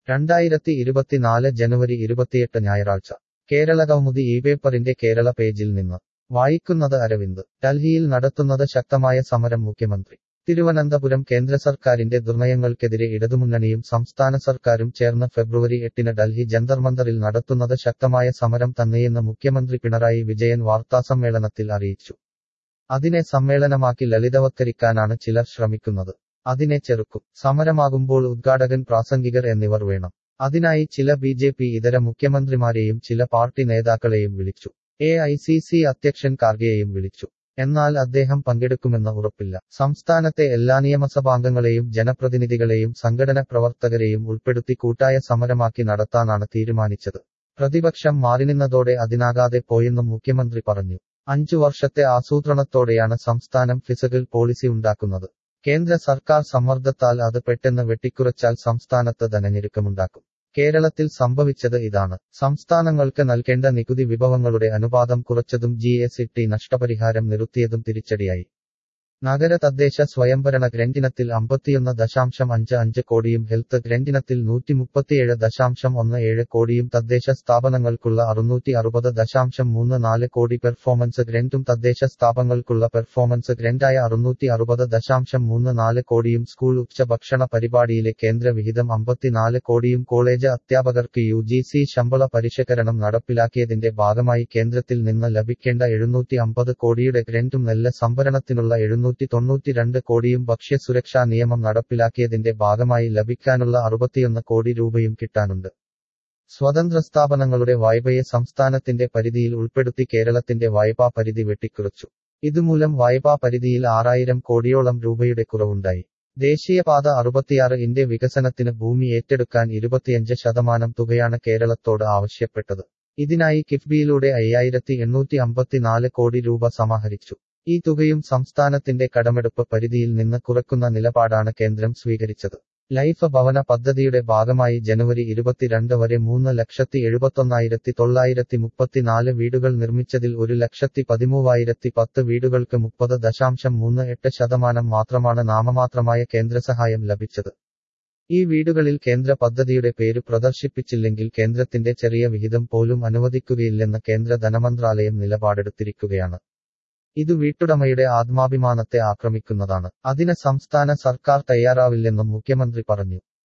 രണ്ടായിരത്തി ഇരുപത്തിനാല് ജനുവരി ഇരുപത്തിയെട്ട് ഞായറാഴ്ച കേരള കൗമുദി ഈ പേപ്പറിന്റെ കേരള പേജിൽ നിന്ന് വായിക്കുന്നത് അരവിന്ദ് ഡൽഹിയിൽ നടത്തുന്നത് ശക്തമായ സമരം മുഖ്യമന്ത്രി തിരുവനന്തപുരം കേന്ദ്ര സർക്കാരിന്റെ ദുർനയങ്ങൾക്കെതിരെ ഇടതുമുന്നണിയും സംസ്ഥാന സർക്കാരും ചേർന്ന് ഫെബ്രുവരി എട്ടിന് ഡൽഹി ജന്തർമന്ദറിൽ നടത്തുന്നത് ശക്തമായ സമരം തന്നെയെന്ന് മുഖ്യമന്ത്രി പിണറായി വിജയൻ വാർത്താസമ്മേളനത്തിൽ അറിയിച്ചു അതിനെ സമ്മേളനമാക്കി ലളിതവത്കരിക്കാനാണ് ചിലർ ശ്രമിക്കുന്നത് അതിനെ ചെറുക്കും സമരമാകുമ്പോൾ ഉദ്ഘാടകൻ പ്രാസംഗികർ എന്നിവർ വേണം അതിനായി ചില ബി ജെ പി ഇതര മുഖ്യമന്ത്രിമാരെയും ചില പാർട്ടി നേതാക്കളെയും വിളിച്ചു എ ഐ സി സി അധ്യക്ഷൻ കാർഗെയെയും വിളിച്ചു എന്നാൽ അദ്ദേഹം പങ്കെടുക്കുമെന്ന് ഉറപ്പില്ല സംസ്ഥാനത്തെ എല്ലാ നിയമസഭാംഗങ്ങളെയും ജനപ്രതിനിധികളെയും സംഘടന പ്രവർത്തകരെയും ഉൾപ്പെടുത്തി കൂട്ടായ സമരമാക്കി നടത്താനാണ് തീരുമാനിച്ചത് പ്രതിപക്ഷം മാറിനിന്നതോടെ അതിനാകാതെ പോയെന്നും മുഖ്യമന്ത്രി പറഞ്ഞു അഞ്ചു വർഷത്തെ ആസൂത്രണത്തോടെയാണ് സംസ്ഥാനം ഫിസക്കൽ പോളിസി ഉണ്ടാക്കുന്നത് കേന്ദ്ര സർക്കാർ സമ്മർദ്ദത്താൽ അത് പെട്ടെന്ന് വെട്ടിക്കുറച്ചാൽ സംസ്ഥാനത്ത് ധനഞ്ഞെരുക്കമുണ്ടാക്കും കേരളത്തിൽ സംഭവിച്ചത് ഇതാണ് സംസ്ഥാനങ്ങൾക്ക് നൽകേണ്ട നികുതി വിഭവങ്ങളുടെ അനുപാതം കുറച്ചതും ജി എസ് ടി നഷ്ടപരിഹാരം നിർത്തിയതും തിരിച്ചടിയായി നഗര തദ്ദേശ സ്വയംഭരണ ഗ്രന്ഥിനത്തിൽ അമ്പത്തിയൊന്ന് ദശാംശം അഞ്ച് അഞ്ച് കോടിയും ഹെൽത്ത് ഗ്രന്ഥിനത്തിൽ നൂറ്റി മുപ്പത്തിയേഴ് ദശാംശം ഒന്ന് ഏഴ് കോടിയും തദ്ദേശ സ്ഥാപനങ്ങൾക്കുള്ള അറുന്നൂറ്റി അറുപത് ദശാംശം മൂന്ന് നാല് കോടി പെർഫോമൻസ് ഗ്രന്റും തദ്ദേശ സ്ഥാപനങ്ങൾക്കുള്ള പെർഫോമൻസ് ഗ്രന്റായ അറുന്നൂറ്റി അറുപത് ദശാംശം മൂന്ന് നാല് കോടിയും സ്കൂൾ ഉച്ചഭക്ഷണ പരിപാടിയിലെ കേന്ദ്ര വിഹിതം അമ്പത്തിനാല് കോടിയും കോളേജ് അധ്യാപകർക്ക് യു ജി സി ശമ്പള പരിഷ്കരണം നടപ്പിലാക്കിയതിന്റെ ഭാഗമായി കേന്ദ്രത്തിൽ നിന്ന് ലഭിക്കേണ്ട എഴുന്നൂറ്റി അമ്പത് കോടിയുടെ ഗ്രന്റും നെല്ല് സംഭരണത്തിനുള്ള എഴുന്നൂറ്റി തൊണ്ണൂറ്റിരണ്ട് കോടിയും ഭക്ഷ്യസുരക്ഷാ നിയമം നടപ്പിലാക്കിയതിന്റെ ഭാഗമായി ലഭിക്കാനുള്ള അറുപത്തിയൊന്ന് കോടി രൂപയും കിട്ടാനുണ്ട് സ്വതന്ത്ര സ്ഥാപനങ്ങളുടെ വായ്പയെ സംസ്ഥാനത്തിന്റെ പരിധിയിൽ ഉൾപ്പെടുത്തി കേരളത്തിന്റെ വായ്പാ പരിധി വെട്ടിക്കുറച്ചു ഇതുമൂലം വായ്പാ പരിധിയിൽ ആറായിരം കോടിയോളം രൂപയുടെ കുറവുണ്ടായി ദേശീയപാത അറുപത്തിയാറ് ഇന്റെ വികസനത്തിന് ഭൂമി ഏറ്റെടുക്കാൻ ഇരുപത്തിയഞ്ച് ശതമാനം തുകയാണ് കേരളത്തോട് ആവശ്യപ്പെട്ടത് ഇതിനായി കിഫ്ബിയിലൂടെ അയ്യായിരത്തി എണ്ണൂറ്റി അമ്പത്തിനാല് കോടി രൂപ സമാഹരിച്ചു ഈ തുകയും സംസ്ഥാനത്തിന്റെ കടമെടുപ്പ് പരിധിയിൽ നിന്ന് കുറക്കുന്ന നിലപാടാണ് കേന്ദ്രം സ്വീകരിച്ചത് ലൈഫ് ഭവന പദ്ധതിയുടെ ഭാഗമായി ജനുവരി ഇരുപത്തിരണ്ട് വരെ മൂന്ന് ലക്ഷത്തി എഴുപത്തൊന്നായിരത്തി തൊള്ളായിരത്തി മുപ്പത്തിനാല് വീടുകൾ നിർമ്മിച്ചതിൽ ഒരു ലക്ഷത്തി പതിമൂവായിരത്തി പത്ത് വീടുകൾക്ക് മുപ്പത് ദശാംശം മൂന്ന് എട്ട് ശതമാനം മാത്രമാണ് നാമമാത്രമായ കേന്ദ്രസഹായം ലഭിച്ചത് ഈ വീടുകളിൽ കേന്ദ്ര പദ്ധതിയുടെ പേര് പ്രദർശിപ്പിച്ചില്ലെങ്കിൽ കേന്ദ്രത്തിന്റെ ചെറിയ വിഹിതം പോലും അനുവദിക്കുകയില്ലെന്ന് കേന്ദ്ര ധനമന്ത്രാലയം നിലപാടെടുത്തിരിക്കുകയാണ് ഇത് വീട്ടുടമയുടെ ആത്മാഭിമാനത്തെ ആക്രമിക്കുന്നതാണ് അതിന് സംസ്ഥാന സർക്കാർ തയ്യാറാവില്ലെന്നും മുഖ്യമന്ത്രി പറഞ്ഞു